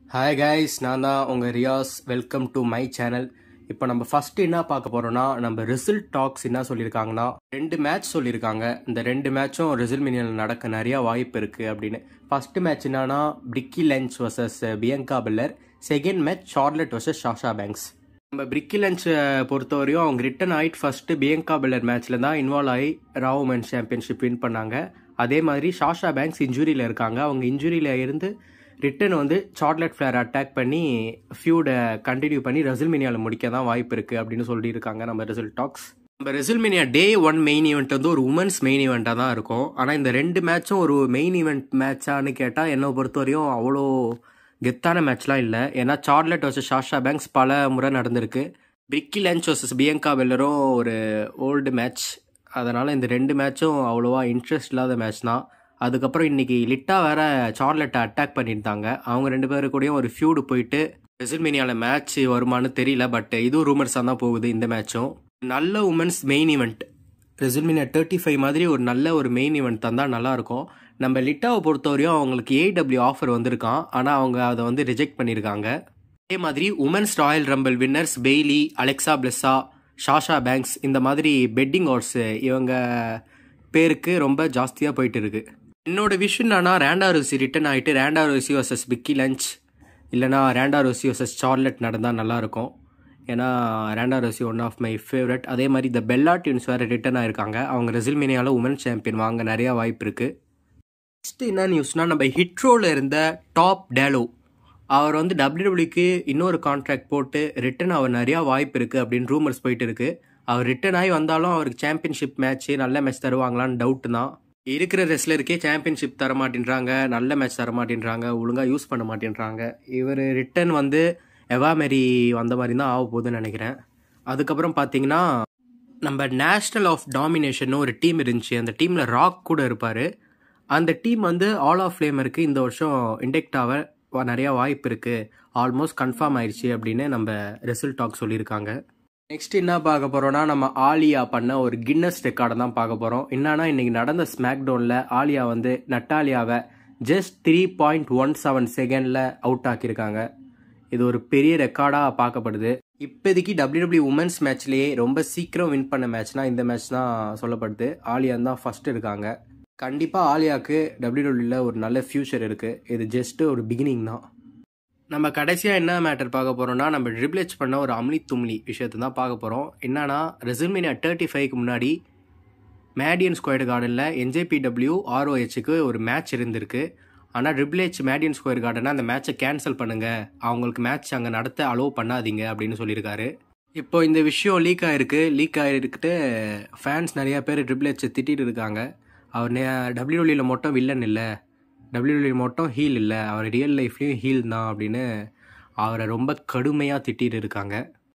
hi guys நான் தான் உங்கள் Riyaz welcome to my channel இப்போ நம்ம ஃபர்ஸ்ட் என்ன பார்க்க போறோம்னா நம்ம ரிசல்ட் டாக்ஸ் என்ன சொல்லியிருக்காங்கன்னா ரெண்டு மேட்ச் சொல்லியிருக்காங்க இந்த ரெண்டு மேட்சும் ரிசல்ட் மினியல் நடக்க நிறைய வாய்ப்பு இருக்கு அப்படின்னு ஃபர்ஸ்ட் மேட்ச் என்னன்னா Becky Lynch versus Bianca Belair second match Charlotte versus Sasha Banks நம்ம பிரிக்கி லென்ச்சை பொறுத்தவரையும் அவங்க ரிட்டன் ஆயிட்டு ஃபர்ஸ்ட் பியங்கா பில்லர் மேட்ச்ல தான் இன்வால்வ் ஆகி ராவ் மென் சாம்பியன்ஷிப் வின் பண்ணாங்க அதே மாதிரி ஷாஷா பேங்க்ஸ் இன்ஜுரியில் இருக்காங்க அவங்க இன்ஜுரியில் இருந்து ரிட்டன் வந்து சார்லட் ஃபிளேர் அட்டாக் பண்ணி ஃபியூடை கண்டினியூ பண்ணி ரெசில்மினியாவில் முடிக்க தான் வாய்ப்பு இருக்குது அப்படின்னு சொல்லியிருக்காங்க நம்ம ரிசல்ட் டாக்ஸ் நம்ம WrestleMania day one main event வந்து ஒரு உமன்ஸ் மெயின் ஈவெண்ட்டாக தான் இருக்கும் ஆனால் இந்த ரெண்டு மேட்சும் ஒரு மெயின் ஈவெண்ட் மேட்சான்னு கேட்டால் என்னை பொறுத்தவரையும் அவ்வளோ கெத்தான மேட்ச்லாம் இல்லை ஏன்னா சார்லட் வர்சஸ் ஷாஷா பேங்க்ஸ் பல முறை நடந்திருக்கு பிரிக்கி லஞ்ச் வர்சஸ் பியங்கா வெல்லரும் ஒரு ஓல்டு மேட்ச் அதனால் இந்த ரெண்டு மேட்சும் அவ்வளோவா இன்ட்ரெஸ்ட் இல்லாத மேட்ச் தான் அதுக்கப்புறம் இன்னைக்கு லிட்டா வேற சார்லெட்டை அட்டாக் பண்ணியிருந்தாங்க அவங்க ரெண்டு பேரு கூடயும் ஒரு ஃபியூடு போயிட்டு ரெசில்மேனியாவில் மேட்ச் வருமானு தெரியல பட் இதுவும் ரூமர்ஸாக தான் போகுது இந்த மேட்சும் நல்ல women's main event WrestleMania thirty five மாதிரி ஒரு நல்ல ஒரு மெயின் ஈவெண்ட் தந்தால் நல்லாயிருக்கும் நம்ம லிட்டாவை பொறுத்தவரையும் அவங்களுக்கு ஏடபிள்யூ ஆஃபர் வந்திருக்கான் ஆனால் அவங்க அதை வந்து ரிஜெக்ட் பண்ணியிருக்காங்க அதே மாதிரி women's Royal Rumble winners Bayley Alexa Bliss Sasha Banks இந்த மாதிரி பெட்டிங் ஹார்ஸ் இவங்க பேருக்கு ரொம்ப ஜாஸ்தியாக போயிட்டு இருக்கு என்னோட விஷயம் என்னன்னா ரேண்டா ரோசி ரிட்டன் ஆகிட்டு Ronda Rousey versus Becky Lynch இல்லைனா ரேண்டா ரோசி வர்சஸ் சார்லட் நடந்தால் நல்லாயிருக்கும் ஏன்னா Ronda Rousey one of my favourite அதே மாதிரி இந்த பெல்லா டீம்ஸ் வேறு ரிட்டன் ஆயிருக்காங்க அவங்க ரெசில்மேனியாவில் உமன் சாம்பியன் வாங்க நிறையா வாய்ப்பு இருக்குது நெக்ஸ்ட் என்ன நியூஸ்னால் நம்ம ஹிட்ரோவில் இருந்த டாப் டேலோ அவர் வந்து டபிள்யூடபிள்யூக்கு இன்னொரு கான்ட்ராக்ட் போட்டு ரிட்டன் அவர் நிறையா வாய்ப்பு இருக்குது அப்படின்னு ரூமர்ஸ் போயிட்டு இருக்கு அவர் ரிட்டன் ஆகி வந்தாலும் அவருக்கு சாம்பியன்ஷிப் மேட்ச்சு நல்ல மேட்ச் தருவாங்களான்னு டவுட் தான் இருக்கிற ரெஸ்லருக்கே சாம்பியன்ஷிப் தர மாட்டேன்றாங்க நல்ல மேட்ச் தர மாட்டேன்றாங்க ஒழுங்காக யூஸ் பண்ண மாட்டேன்றாங்க இவர் ரிட்டன் வந்து எவாமெரி வந்த மாதிரி தான் ஆக போகுதுன்னு நினைக்கிறேன் அதுக்கப்புறம் பார்த்தீங்கன்னா நம்ம நேஷ்னல் ஆஃப் டாமினேஷன் ஒரு டீம் இருந்துச்சு அந்த டீமில் ராக் கூட இருப்பார் அந்த டீம் வந்து ஆல் ஆஃப் ஃப்ளேமருக்கு இந்த வருஷம் இண்டெக்ட் ஆக நிறையா வாய்ப்பு இருக்குது ஆல்மோஸ்ட் கன்ஃபார்ம் ஆயிடுச்சு அப்படின்னு நம்ம ரிசல்ட் டாக் சொல்லியிருக்காங்க நெக்ஸ்ட் என்ன பார்க்க போகிறோம்னா நம்ம ஆலியா பண்ண ஒரு கின்னஸ் ரெக்கார்டை தான் பார்க்க போகிறோம் என்னன்னா இன்னைக்கு நடந்த ஸ்மாக் டவுனில் ஆலியா வந்து நட்டாலியாவை just three point one seven செகண்டில் அவுட் ஆக்கியிருக்காங்க இது ஒரு பெரிய ரெக்கார்டாக பார்க்கப்படுது இப்போதைக்கு டபிள்யூடபிள்யூ உமன்ஸ் மேட்ச்லேயே ரொம்ப சீக்கிரம் வின் பண்ண மேட்ச்னா இந்த மேட்ச் தான் சொல்லப்படுது ஆலியா தான் ஃபர்ஸ்ட் இருக்காங்க கண்டிப்பாக ஆலியாவுக்கு டபிள்யூடபிள்யூவில் ஒரு நல்ல ஃப்யூச்சர் இருக்குது இது ஜஸ்ட்டு ஒரு பிகினிங் தான் நம்ம கடைசியாக என்ன மேட்டர் பார்க்க போகிறோம்னா நம்ம ட்ரிப்ளெச் பண்ண ஒரு அம்லி தும்லி விஷயத்தை தான் பார்க்க போகிறோம் என்னன்னா ரெசில்மேனியா தேர்ட்டி ஃபைவ்க்கு முன்னாடி மேடியன் ஸ்கொயர் கார்டனில் என்ஜேபிடபிள்யூ ஆர்ஓஹெச்சுக்கு ஒரு மேட்ச் இருந்திருக்கு ஆனால் ட்ரிபிள்ஹெச் மேடியன் ஸ்கொயர் கார்டனை அந்த மேட்சை கேன்சல் பண்ணுங்கள் அவங்களுக்கு மேட்ச் அங்கே நடத்த அலோவ் பண்ணாதீங்க அப்படின்னு சொல்லியிருக்காரு இப்போ இந்த விஷயம் லீக் ஆகிருக்கு லீக் ஆகிருக்கிட்டு ஃபேன்ஸ் நிறையா பேர் ட்ரிபிள்ஹெச்சை திட்டிட்டு இருக்காங்க அவர் டபிள்யூடபிள்யூவில் மட்டும் வில்லன் இல்லை டபிள்யூடபிள்யூ மட்டும் ஹீல் இல்லை அவர் ரியல் லைஃப்லேயும் ஹீல் தான் அப்படின்னு அவரை ரொம்ப கடுமையாக திட்டிட்டு இருக்காங்க